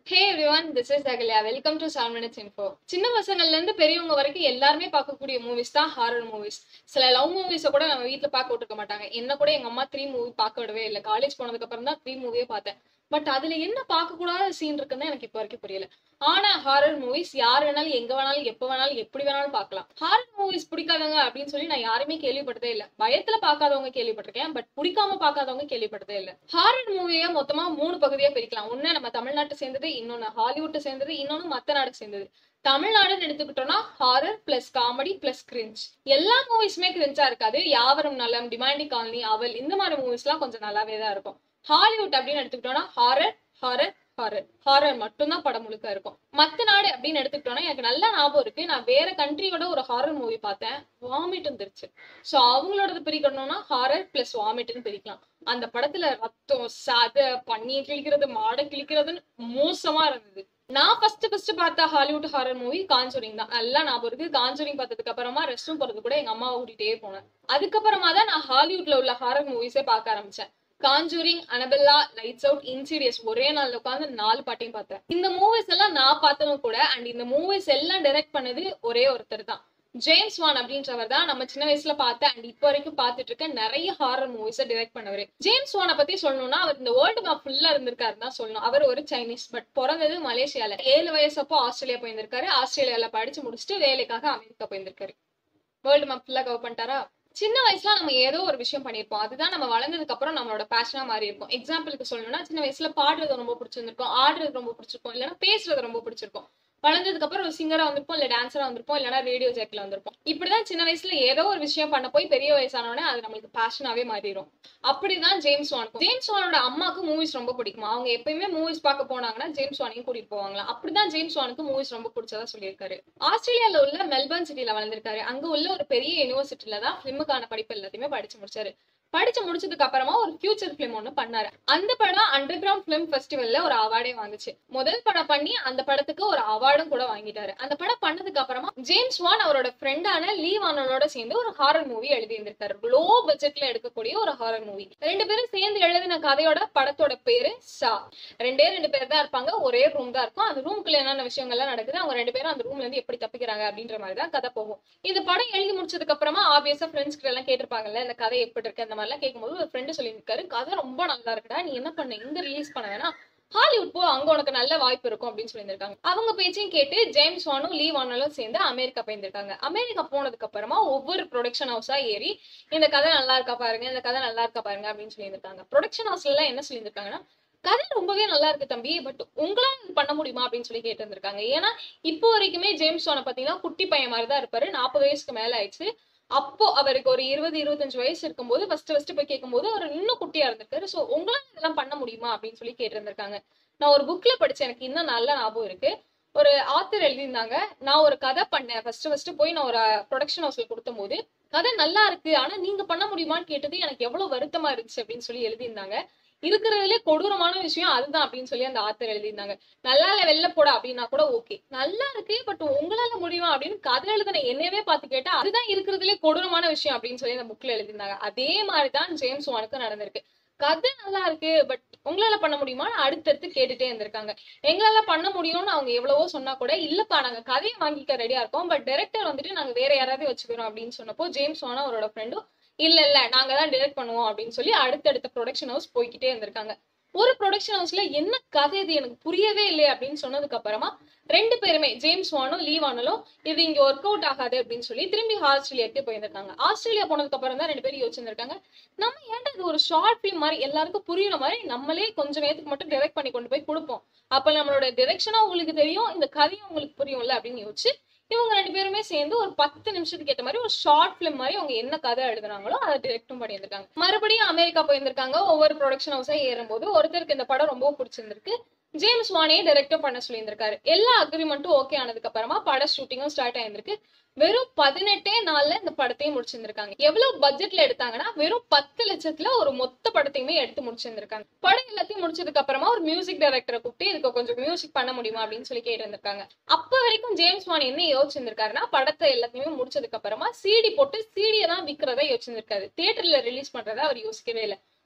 hey everyone this is Ahalya welcome to seven minutes info சின்ன பசங்கள்ல இருந்து பெரியவங்க வரைக்கும் எல்லாருமே பார்க்கக்கூடிய மூவிஸ் தான் ஹாரர் மூவிஸ் சில லவ் மூவிஸை கூட நம்ம வீட்ல பார்க்க விட்டுருக்க மாட்டாங்க என்ன கூட எங்க அம்மா த்ரீ மூவி பார்க்க விடவே இல்லை காலேஜ் போனதுக்கு அப்புறம் தான் த்ரீ மூவியே பார்த்தேன் பட் அதுல என்ன பார்க்க கூடாத சீன் இருக்குன்னு எனக்கு இப்போ வரைக்கும் புரியல ஆனா ஹாரர் மூவிஸ் யார் வேணாலும் எங்க வேணாலும் எப்ப வேணாலும் எப்படி வேணாலும் பார்க்கலாம் ஹாரர் மூவிஸ் பிடிக்காதவங்க அப்படின்னு சொல்லி நான் யாருமே கேள்விப்பட்டதே இல்ல பயத்துல பார்க்காதவங்க கேள்விப்பட்டிருக்கேன் பட் பிடிக்காம பார்க்காதவங்க கேள்விப்பட்டதே இல்ல ஹாரர் மூவியை மொத்தமா மூணு பகுதியா பிரிக்கலாம் ஒண்ணு நம்ம தமிழ்நாட்டை சேர்ந்தது இன்னொன்னு ஹாலிவுட் சேர்ந்தது இன்னொன்னு மத்த நாடு சேர்ந்தது தமிழ்நாடுன்னு எடுத்துக்கிட்டோம்னா horror plus comedy plus cringe எல்லா மூவிஸுமே கிரிஞ்சா இருக்காது யாவரும் நலம் டிமாண்டி காலனி அவள் இந்த மாதிரி மூவிஸ்லாம் கொஞ்சம் நல்லாவே தான் இருக்கும் ஹாலிவுட் அப்படின்னு எடுத்துக்கிட்டோம்னா ஹாரர் ஹாரர் ஹாரர் ஹாரர் மட்டும்தான் படம் முழுக்க இருக்கும் மத்த நாடு அப்படின்னு எடுத்துக்கிட்டோம்னா எனக்கு நல்ல ஞாபகம் இருக்கு நான் வேற கண்ட்ரியோட ஒரு ஹாரர் மூவி பார்த்தேன் வாமிட் வந்துருச்சு ஸோ அவங்களோடது பிரிக்கணும்னா ஹாரர் பிளஸ் வாமிட்னு பிரிக்கலாம் அந்த படத்துல ரத்தம் சதை பன்னியை கிழிக்கிறது மாடை கிழிக்கிறதுன்னு மோசமா இருந்தது நான் ஃபர்ஸ்ட் ஃபர்ஸ்ட் பார்த்த ஹாலிவுட் ஹாரர் மூவி காஞ்சூரிங் தான் நல்லா ஞாபகம் இருக்கு காஞ்சூரிங் பார்த்ததுக்கு அப்புறமா ரெஸ்ட் ரூம் போறது கூட எங்க அம்மாவை கூட்டிகிட்டே போனேன் அதுக்கப்புறமா தான் நான் ஹாலிவுட்ல உள்ள ஹாரர் மூவிஸே பார்க்க ஆரம்பிச்சேன் Conjuring Annabelle Lights Out Insidious ஒரே நாள்ல உட்காந்து நாலு பாட்டையும் பார்த்தேன் இந்த மூவிஸ் எல்லாம் நான் பார்த்ததும் கூட அண்ட் இந்த மூவிஸ் எல்லாம் டைரக்ட் பண்ணது ஒரே ஒருத்தர் தான் ஜேம்ஸ் வான் அப்படின்றவர் தான் நம்ம சின்ன வயசுல பார்த்த அண்ட் இப்போ வரைக்கும் பார்த்துட்டு இருக்க நிறைய ஹாரர் மூவிஸை டைரக்ட் பண்ணவர் ஜேம்ஸ் வானை பத்தி சொல்லணும்னா அவர் இந்த வேர்ல்டு மேப் ஃபுல்லா இருந்திருக்காரு தான் சொல்லணும் அவர் ஒரு சைனீஸ் பட் பிறந்தது மலேசியால ஏழு வயசப்போ ஆஸ்திரேலியா போயிருந்திருக்காரு ஆஸ்திரேலியால படிச்சு முடிச்சுட்டு வேலைக்காக அமெரிக்கா போயிருந்திருக்காரு வேர்ல்டு மேப் ஃபுல்லா கவர் பண்ணிட்டாரா சின்ன வயசுல நம்ம ஏதோ ஒரு விஷயம் பண்ணியிருப்போம் அதுதான் நம்ம வளர்ந்ததுக்கு அப்புறம் நம்மளோட பேஷனா மாறி இருக்கும் எக்ஸாம்பிளுக்கு சொல்லணும்னா சின்ன வயசுல பாடுறது ரொம்ப பிடிச்சிருந்திருக்கும் ஆடுறது ரொம்ப பிடிச்சிருக்கும் இல்லைன்னா பேசுறது ரொம்ப பிடிச்சிருக்கும் வளர்ந்ததுக்கு அப்புறம் ஒரு சிங்கரா வந்திருப்போம் இல்ல டான்ஸரா வந்திருப்போம் இல்லைன்னா ரேடியோ ஜாக்கில வந்திருப்போம் இப்படிதான் சின்ன வயசுல ஏதோ ஒரு விஷயம் பண்ண போய் பெரிய வயசானோடனே அது நம்மளுக்கு பேஷனாவே மாறிடும் அப்படிதான் ஜேம்ஸ் வானுக்கும் ஜேம்ஸ் வானோட அம்மாக்கு மூவிஸ் ரொம்ப பிடிக்குமா அவங்க எப்பயுமே மூவிஸ் பார்க்க போனாங்கன்னா ஜேம்ஸ் வானையும் கூட்டிட்டு போவாங்களா அப்படிதான் ஜேம்ஸ் வானுக்கு மூவிஸ் ரொம்ப பிடிச்சதா சொல்லியிருக்காரு ஆஸ்திரேலியால உள்ள மெல்பர்ன் சிட்டில வளர்ந்திருக்காரு அங்க உள்ள ஒரு பெரிய யூனிவர்சிட்டில தான் ஃபிலிமுக்கான படிப்பு எல்லாத்தையுமே படிச்சு முடிச்சாரு படிச்சு முடிச்சதுக்கு அப்புறமா ஒரு ஃபியூச்சர் பிலிம் ஒண்ணு பண்ணாரு அந்த படம் அண்டர் கிரவுண்ட் பிலிம் ஃபெஸ்டிவல்ல ஒரு அவார்டே வாங்குச்சு முதல் படம் பண்ணி அந்த படத்துக்கு ஒரு அவார்டும் கூட வாங்கிட்டாரு அந்த படம் பண்ணதுக்கு அப்புறமா ஜேம்ஸ் வான் அவரோட ஃப்ரெண்டான லீ வானோட சேர்ந்து ஒரு ஹாரர் மூவி எழுதி இருந்திருக்காரு லோ பட்ஜெட்ல எடுக்கக்கூடிய ஒரு ஹாரர் மூவி ரெண்டு பேரும் சேர்ந்து எழுதின கதையோட படத்தோட பேரு சா ரெண்டே ரெண்டு பேர் தான் இருப்பாங்க ஒரே ரூம் தான் இருக்கும் அந்த ரூம்குள்ள என்னென்ன விஷயங்கள்லாம் நடக்குது அவங்க ரெண்டு பேரும் அந்த ரூம்ல இருந்து எப்படி தப்பிக்கிறாங்க அப்படின்ற மாதிரி தான் கதை போகும் இந்த படம் எழுதி முடிச்சதுக்கு அப்புறமா ஆப்வியஸா ஃப்ரெண்ட்ஸ் கிட்ட எல்லாம் கேட்டிருப்பாங்கல்ல இந்த கதை எப்படி இருக்கு அந்த மாதிரிலாம் கேட்கும்போது ஒரு ஃப்ரெண்டு சொல்லியிருக்காரு கதை ரொம்ப நல்லா இருக்குடா நீ என்ன பண்ண இங்க ரிலீஸ் பண்ண வேணா ஹாலிவுட் போ அங்க உனக்கு நல்ல வாய்ப்பு இருக்கும் அப்படின்னு சொல்லியிருக்காங்க அவங்க பேச்சையும் கேட்டு ஜேம்ஸ் வானும் லீ வானலும் சேர்ந்து அமெரிக்கா போயிருந்திருக்காங்க அமெரிக்கா போனதுக்கு அப்புறமா ஒவ்வொரு ப்ரொடக்ஷன் ஹவுஸா ஏறி இந்த கதை நல்லா இருக்கா பாருங்க இந்த கதை நல்லா இருக்கா பாருங்க அப்படின்னு சொல்லியிருக்காங்க ப்ரொடக்ஷன் ஹவுஸ்ல எல்லாம் என்ன சொல்லியிருக்காங்கன்னா கதை ரொம்பவே நல்லா இருக்கு தம்பி பட் உங்களால இது பண்ண முடியுமா அப்படின்னு சொல்லி கேட்டு இருந்திருக்காங்க ஏன்னா இப்போ வரைக்குமே ஜேம்ஸ் வானை பாத்தீங்கன்னா குட்டி பையன் மாதிரி தான் இருப்பாரு நாற்பது வயசுக்கு மேல ஆயிடுச்சு அப்போ அவருக்கு ஒரு இருபது இருபத்தஞ்சு வயசு இருக்கும்போது ஃபர்ஸ்ட் ஃபர்ஸ்ட் போய் கேட்கும்போது அவர் இன்னும் குட்டியா இருந்திருக்காரு ஸோ உங்களால இதெல்லாம் பண்ண முடியுமா அப்படின்னு சொல்லி கேட்டு இருந்திருக்காங்க நான் ஒரு புக்ல படிச்சேன் எனக்கு இன்னும் நல்ல ஞாபகம் இருக்கு ஒரு ஆத்தர் எழுதியிருந்தாங்க நான் ஒரு கதை பண்ணேன் ஃபர்ஸ்ட் ஃபர்ஸ்ட் போய் நான் ஒரு ப்ரொடக்ஷன் ஹவுஸ்ல கொடுத்த போது கதை நல்லா இருக்கு ஆனா நீங்க பண்ண முடியுமான்னு கேட்டது எனக்கு எவ்வளவு வருத்தமா இருந்துச்சு அப்படின்னு சொல்லி எழுதியிருந்தாங்க இருக்கிறதுலே கொடூரமான விஷயம் அதுதான் அப்படின்னு சொல்லி அந்த ஆத்தர் எழுதியிருந்தாங்க நல்லா இல்ல வெளில போட அப்படின்னா கூட ஓகே நல்லா இருக்கு பட் உங்களால முடியுமா அப்படின்னு கதை எழுதின என்னவே பார்த்து கேட்டா அதுதான் இருக்கிறதுலே கொடூரமான விஷயம் அப்படின்னு சொல்லி அந்த புக்ல எழுதியிருந்தாங்க அதே மாதிரிதான் ஜேம்ஸ் வானுக்கு நடந்திருக்கு கதை நல்லா இருக்கு பட் உங்களால பண்ண முடியுமான்னு அடுத்தடுத்து கேட்டுட்டே இருந்திருக்காங்க எங்களால பண்ண முடியும்னு அவங்க எவ்வளவோ சொன்னா கூட இல்லப்பா நாங்க கதையை வாங்கிக்க ரெடியா இருக்கோம் பட் டைரக்டர் வந்துட்டு நாங்க வேற யாராவது வச்சுக்கிறோம் அப்படின்னு சொன்னப்போ ஜேம்ஸ் வானா அவரோட ஃப்ரெண்டும் இல்ல இல்ல நாங்க தான் டிரெக்ட் பண்ணுவோம் அப்படின்னு சொல்லி அடுத்தடுத்த ப்ரொடக்ஷன் ஹவுஸ் போய்கிட்டே இருந்திருக்காங்க ஒரு ப்ரொடக்ஷன் ஹவுஸ்ல என்ன கதை இது எனக்கு புரியவே இல்லை அப்படின்னு சொன்னதுக்கு அப்புறமா ரெண்டு பேருமே ஜேம்ஸ் வானும் லீ வானலும் இது இங்க ஒர்க் அவுட் ஆகாது அப்படின்னு சொல்லி திரும்பி ஆஸ்திரேலியாவுக்கு போயிருந்திருக்காங்க ஆஸ்திரேலியா போனதுக்கு அப்புறம் தான் ரெண்டு பேரும் யோசிச்சிருக்காங்க நம்ம ஏன்டா இது ஒரு ஷார்ட் ஃபிலிம் மாதிரி எல்லாருக்கும் புரியுற மாதிரி நம்மளே கொஞ்சம் நேரத்துக்கு மட்டும் டிரெக்ட் பண்ணி கொண்டு போய் கொடுப்போம் அப்ப நம்மளோட டிரெக்ஷனும் உங்களுக்கு தெரியும் இந்த கதையும் உங்களுக்கு புரியும்ல அப்படின்னு யோசிச்சு இவங்க ரெண்டு பேருமே சேர்ந்து ஒரு பத்து நிமிஷத்துக்கு ஏற்ற மாதிரி ஒரு ஷார்ட் பிலிம் மாதிரி அவங்க என்ன கதை எழுதுனாங்களோ அதை டிரெக்டும் பண்ணியிருந்திருக்காங்க மறுபடியும் அமெரிக்கா போயிருந்திருக்காங்க ஒவ்வொரு ப்ரொடக்ஷன் ஹவுஸா ஏறும்போது ஒருத்தருக்கு இந்த படம் ரொம்ப பிடிச்சிருந்திருக்கு ஜேம்ஸ் வானே டைரக்டர் பண்ண சொல்லியிருந்திருக்காரு எல்லா அக்ரிமெண்ட்டும் ஓகே ஆனதுக்கு அப்புறமா பட ஷூட்டிங்கும் ஸ்டார்ட் ஆயிருந்திருக்கு வெறும் பதினெட்டே நாள்ல இந்த படத்தையும் முடிச்சிருந்திருக்காங்க எவ்வளவு பட்ஜெட்ல எடுத்தாங்கன்னா வெறும் பத்து லட்சத்துல ஒரு மொத்த படத்தையுமே எடுத்து முடிச்சிருந்திருக்காங்க படம் எல்லாத்தையும் முடிச்சதுக்கு அப்புறமா ஒரு மியூசிக் டைரக்டரை கூப்பிட்டு இதுக்கு கொஞ்சம் மியூசிக் பண்ண முடியுமா அப்படின்னு சொல்லி கேட்டு இருந்திருக்காங்க அப்ப வரைக்கும் ஜேம்ஸ் வான் என்ன யோசிச்சிருந்திருக்காருன்னா படத்தை எல்லாத்தையுமே முடிச்சதுக்கு அப்புறமா சிடி போட்டு சிடியை தான் விற்கிறதா யோசிச்சிருந்திருக்காரு தியேட்டர்ல ரிலீஸ் பண்றதை அவர் யோசிக்கவே இல்லை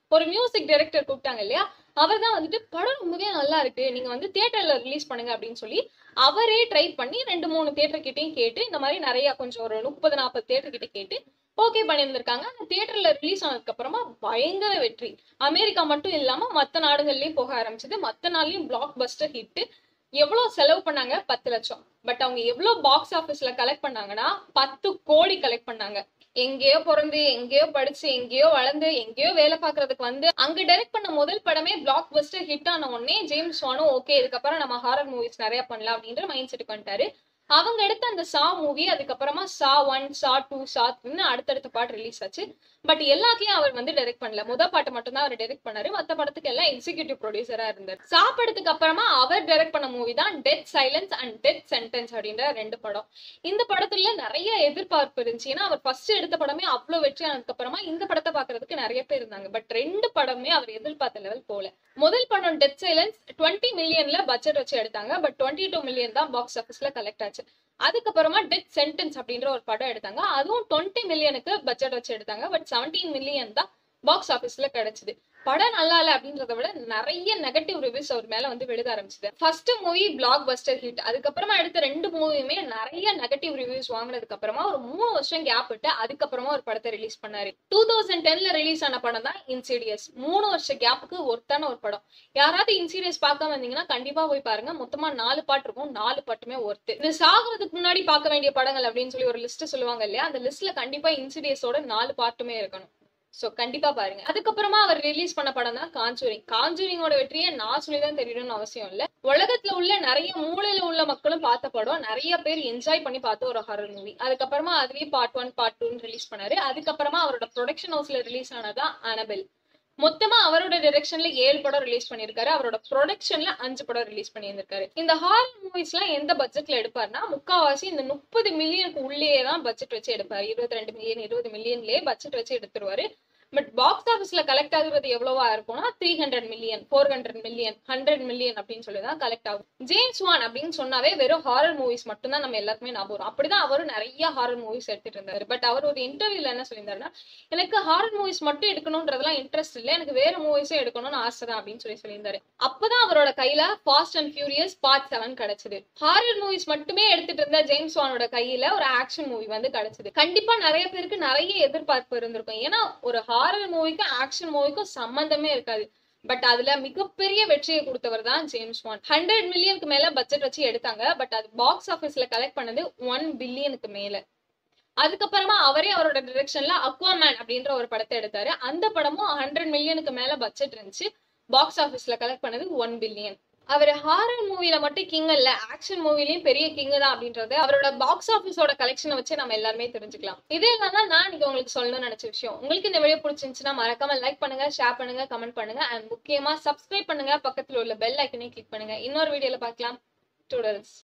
ஒரு மியூசிக் டைரக்டர் கூப்பிட்டாங்க இல்லையா அவர் தான் வந்துட்டு படம் ரொம்பவே நல்லா இருக்கு நீங்க வந்து தியேட்டர்ல ரிலீஸ் பண்ணுங்க அப்படின்னு சொல்லி அவரே ட்ரை பண்ணி ரெண்டு மூணு தியேட்டர் கிட்டையும் கேட்டு இந்த மாதிரி நிறைய கொஞ்சம் ஒரு முப்பது நாற்பது தியேட்டர் கிட்ட கேட்டு ஓகே பண்ணியிருந்திருக்காங்க அந்த தியேட்டர்ல ரிலீஸ் ஆனதுக்கு அப்புறமா பயங்கர வெற்றி அமெரிக்கா மட்டும் இல்லாம மத்த நாடுகள்லயும் போக ஆரம்பிச்சது மத்த நாள்லயும் பிளாக் பஸ்டர் ஹிட் எவ்வளவு செலவு பண்ணாங்க பத்து லட்சம் பட் அவங்க எவ்வளவு பாக்ஸ் ஆபீஸ்ல கலெக்ட் பண்ணாங்கன்னா பத்து கோடி கலெக்ட் பண்ணாங்க எங்கேயோ பிறந்து எங்கேயோ படிச்சு எங்கேயோ வளர்ந்து எங்கேயோ வேலை பார்க்கறதுக்கு வந்து அங்க டைரக்ட் பண்ண முதல் படமே பிளாக் பஸ்டர் ஹிட் ஆன உடனே ஜேம்ஸ் வானும் ஓகே இதுக்கப்புறம் நம்ம ஹாரர் மூவிஸ் நிறைய பண்ணலாம் அப்படின்ற மைண்ட் செட்டுக்கு வந்துட்டாரு அவங்க எடுத்த அந்த சா மூவி அதுக்கப்புறமா சா ஒன் சா டூ சா த்ரீன்னு அடுத்தடுத்த பாட்டு ரிலீஸ் ஆச்சு பட் எல்லாத்தையும் அவர் வந்து டைரக்ட் பண்ணல முத பாட்டு மட்டும் தான் அவர் டைரக்ட் பண்ணாரு மத்த படத்துக்கு எல்லாம் எக்ஸிகியூட்டிவ் ப்ரொடியூசரா இருந்தார் சா படத்துக்கு அப்புறமா அவர் டைரக்ட் பண்ண மூவி தான் death silence and death sentence அப்படின்ற ரெண்டு படம் இந்த படத்துல நிறைய எதிர்பார்ப்பு இருந்துச்சு ஏன்னா அவர் ஃபர்ஸ்ட் எடுத்த படமே அவ்வளவு வெற்றி ஆனதுக்கு அப்புறமா இந்த படத்தை பாக்குறதுக்கு நிறைய பேர் இருந்தாங்க பட் ரெண்டு படமே அவர் எதிர்பார்த்த லெவல் போல முதல் படம் டெத் சைலன்ஸ் டுவெண்ட்டி மில்லியன்ல பட்ஜெட் வச்சு எடுத்தாங்க பட் டுவெண்ட்டி டூ மில்லியன் தான் பாக்ஸ் ஆஃபீஸ்ல கலெக்ட் ஆச்சு அதுக்கப்புறமா டெத் சென்டென்ஸ் அப்படின்ற ஒரு படம் எடுத்தாங்க அதுவும் டுவெண்ட்டி மில்லியனுக்கு பட்ஜெட் வச்சு எடுத்தாங்க பட் செவன்டீன் மில்லியன் தான் பாக்ஸ் ஆஃபீஸ்ல கிடைச்சது படம் நல்லா இல்ல அப்படின்றத விட நிறைய நெகட்டிவ் ரிவ்யூஸ் அவர் மேல வந்து விழுக ஆரம்பிச்சது first movie blockbuster hit அதுக்கப்புறமா எடுத்த ரெண்டு மூவியுமே நிறைய நெகட்டிவ் ரிவ்யூஸ் வாங்கினதுக்கு அப்புறமா ஒரு மூணு வருஷம் கேப் விட்டு அதுக்கப்புறமா ஒரு படத்தை ரிலீஸ் பண்ணாரு டூ தௌசண்ட் டென்ல ரிலீஸ் ஆன படம் தான் இன்சீடியஸ் மூணு வருஷ கேப்புக்கு ஒருத்தான ஒரு படம் யாராவது இன்சீரியஸ் பார்க்காம வந்தீங்கன்னா கண்டிப்பா போய் பாருங்க மொத்தமா நாலு பாட்டு இருக்கும் நாலு பாட்டுமே ஒர்த்து இது சாகிறதுக்கு முன்னாடி பார்க்க வேண்டிய படங்கள் அப்படின்னு சொல்லி ஒரு லிஸ்ட் சொல்லுவாங்க இல்லையா அந்த லிஸ்ட்ல கண்டிப்பா இன்சீரியஸோட நாலு பாட்டுமே இருக்கணும் சோ கண்டிப்பா பாருங்க அதுக்கப்புறமா அவர் ரிலீஸ் பண்ண படம் தான் காஞ்சூரிங் காஞ்சூரிங்கோட வெற்றியை நான் சொல்லிதான் தெரியணும்னு அவசியம் இல்ல உலகத்துல உள்ள நிறைய மூலையில உள்ள மக்களும் பார்த்த படம் நிறைய பேர் என்ஜாய் பண்ணி பார்த்த ஒரு ஹாரர் மூவி அதுக்கப்புறமா அதுலயே பார்ட் ஒன் பார்ட் டூன்னு ரிலீஸ் பண்ணாரு அதுக்கப்புறமா அவரோட ப்ரொடக்ஷன் ஹவுஸ்ல ரிலீஸ் ஆனதான் அனபெல் மொத்தமா அவரோட டைரக்ஷன்ல ஏழு படம் ரிலீஸ் பண்ணியிருக்காரு அவரோட ப்ரொடக்ஷன்ல அஞ்சு படம் ரிலீஸ் பண்ணியிருந்திருக்காரு இந்த ஹாரர் மூவிஸ் எல்லாம் எந்த பட்ஜெட்ல எடுப்பாருன்னா முக்காவாசி இந்த முப்பது மில்லியனுக்கு உள்ளேயே தான் பட்ஜெட் வச்சு எடுப்பாரு இருபத்தி ரெண்டு மில்லியன் இருபது மில்லியன்லயே பட்ஜெட் வச்சு எடுத்துருவாரு பட் பாக்ஸ் ஆஃபீஸ்ல கலெக்ட் ஆகுறது எவ்வளவா இருக்கும்னா three hundred million four hundred million hundred million அப்படின்னு சொல்லி தான் கலெக்ட் ஆகும் ஜேம்ஸ் வான் அப்படின்னு சொன்னாவே வெறும் ஹாரர் மூவிஸ் மட்டும் தான் நம்ம எல்லாருக்குமே ஞாபகம் வரும் அப்படிதான் அவரும் நிறைய ஹாரர் மூவிஸ் எடுத்துட்டு இருந்தாரு பட் அவர் ஒரு இன்டர்வியூல என்ன சொல்லியிருந்தாருன்னா எனக்கு ஹாரர் மூவிஸ் மட்டும் எடுக்கணும்ன்றதெல்லாம் இன்ட்ரெஸ்ட் இல்லை எனக்கு வேற மூவிஸும் எடுக்கணும்னு ஆசை தான் அப்படின்னு சொல்லி சொல்லியிருந்தாரு அப்பதான் அவரோட கையில Fast and Furious part seven கிடைச்சது ஹாரர் மூவிஸ் மட்டுமே எடுத்துட்டு இருந்த ஜேம்ஸ் வானோட கையில ஒரு ஆக்ஷன் மூவி வந்து கிடைச்சது கண்டிப்பா நிறைய பேருக்கு நிறைய எதிர்பார்ப்பு இருந்திருக்கும் ஏன்னா ஒரு ஹாரர் மூவிக்கும் ஆக்ஷன் மூவிக்கும் சம்பந்தமே இருக்காது பட் அதுல மிகப்பெரிய வெற்றியை கொடுத்தவர் தான் ஜேம்ஸ் வான் ஹண்ட்ரட் மில்லியனுக்கு மேல பட்ஜெட் வச்சு எடுத்தாங்க பட் அது பாக்ஸ் ஆபீஸ்ல கலெக்ட் பண்ணது ஒன் பில்லியனுக்கு மேல அதுக்கப்புறமா அவரே அவரோட டிரெக்ஷன்ல அக்வாமேன் அப்படின்ற ஒரு படத்தை எடுத்தாரு அந்த படமும் ஹண்ட்ரட் மில்லியனுக்கு மேல பட்ஜெட் இருந்துச்சு பாக்ஸ் ஆபீஸ்ல கலெக்ட் பண்ணது ஒன் பில்லியன் அவர் ஹாரர் மூவில மட்டும் கிங் இல்ல ஆக்ஷன் மூவிலயும் பெரிய கிங் தான் அப்படின்றது அவரோட பாக்ஸ் ஆபீஸோட கலெக்ஷனை வச்சு நம்ம எல்லாருமே தெரிஞ்சுக்கலாம் இதே தான் நான் இன்னைக்கு உங்களுக்கு சொல்லணும்னு நினைச்ச விஷயம் உங்களுக்கு இந்த வீடியோ பிடிச்சிருந்துச்சுன்னா மறக்காம லைக் பண்ணுங்க ஷேர் பண்ணுங்க கமெண்ட் பண்ணுங்க அண்ட் முக்கியமா சப்ஸ்கிரைப் பண்ணுங்க பக்கத்துல உள்ள பெல் ஐக்கனையும் கிளிக் பண்ணுங்க இன்னொரு வீடியோல பார்க்கலாம் டூடல்ஸ்